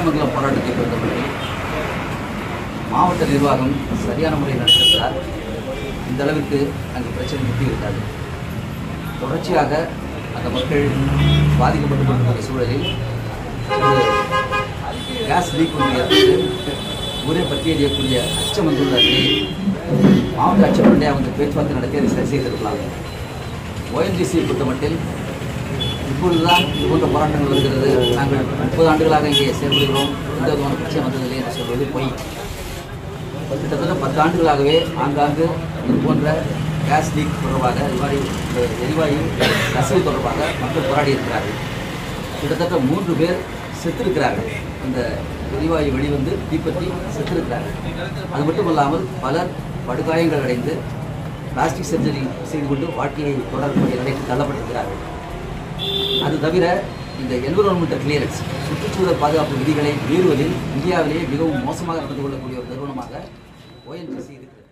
சேந்தமங்கலம் போராட்டத்தை பொறுத்தவரை மாவட்ட நிர்வாகம் சரியான முறையில் நடத்திருந்தால் இந்த அளவிற்கு அங்கு பிரச்சனை முட்டி இருக்காது தொடர்ச்சியாக அந்த மக்கள் பாதிக்கப்பட்டு கொண்டிருக்கிற சூழலில் ஒரு கேஸ் லீக் ஒன்று ஏற்பட்டு ஊரை பற்றி எறியக்கூடிய அச்சம் வந்துள்ள நிலையில் மாவட்ட ஆட்சியருடைய அவங்க பேச்சுவார்த்தை நடத்தி அதை சரி செய்திருக்கலாம் ஓஎன்ஜிசியை பொறுத்தமட்டில் இப்பொழுதுதான் இது போன்ற போராட்டங்கள் வருகிறது நாங்கள் முப்பது ஆண்டுகளாக இங்கே செயல்படுகிறோம் எந்த விதமான பிரச்சனை வந்ததில்லை என்று சொல்வது பொய் கிட்டத்தட்ட பத்து ஆண்டுகளாகவே ஆங்காங்கு இது போன்ற கேஸ் லீக் தொடர்பாக இது மாதிரி இந்த எரிவாயு கசிவு தொடர்பாக மக்கள் போராடி இருக்கிறார்கள் கிட்டத்தட்ட மூன்று பேர் செத்திருக்கிறார்கள் இந்த எரிவாயு வெளிவந்து தீப்பற்றி செத்திருக்கிறார்கள் அது மட்டுமல்லாமல் பலர் படுகாயங்கள் அடைந்து பிளாஸ்டிக் சர்ஜரி செய்து கொண்டு வாழ்க்கையை தொடரக்கூடிய நிலைக்கு தள்ளப்பட்டிருக்கிறார்கள் அது தவிர இந்த என்விரான்மெண்டல் கிளியரன்ஸ் சுற்றுச்சூழல் பாதுகாப்பு விதிகளை மீறுவதில் இந்தியாவிலேயே மிகவும் மோசமாக நடந்து கொள்ளக்கூடிய ஒரு நிறுவனமாக ஓஎன்ஜிசி இருக்கிறது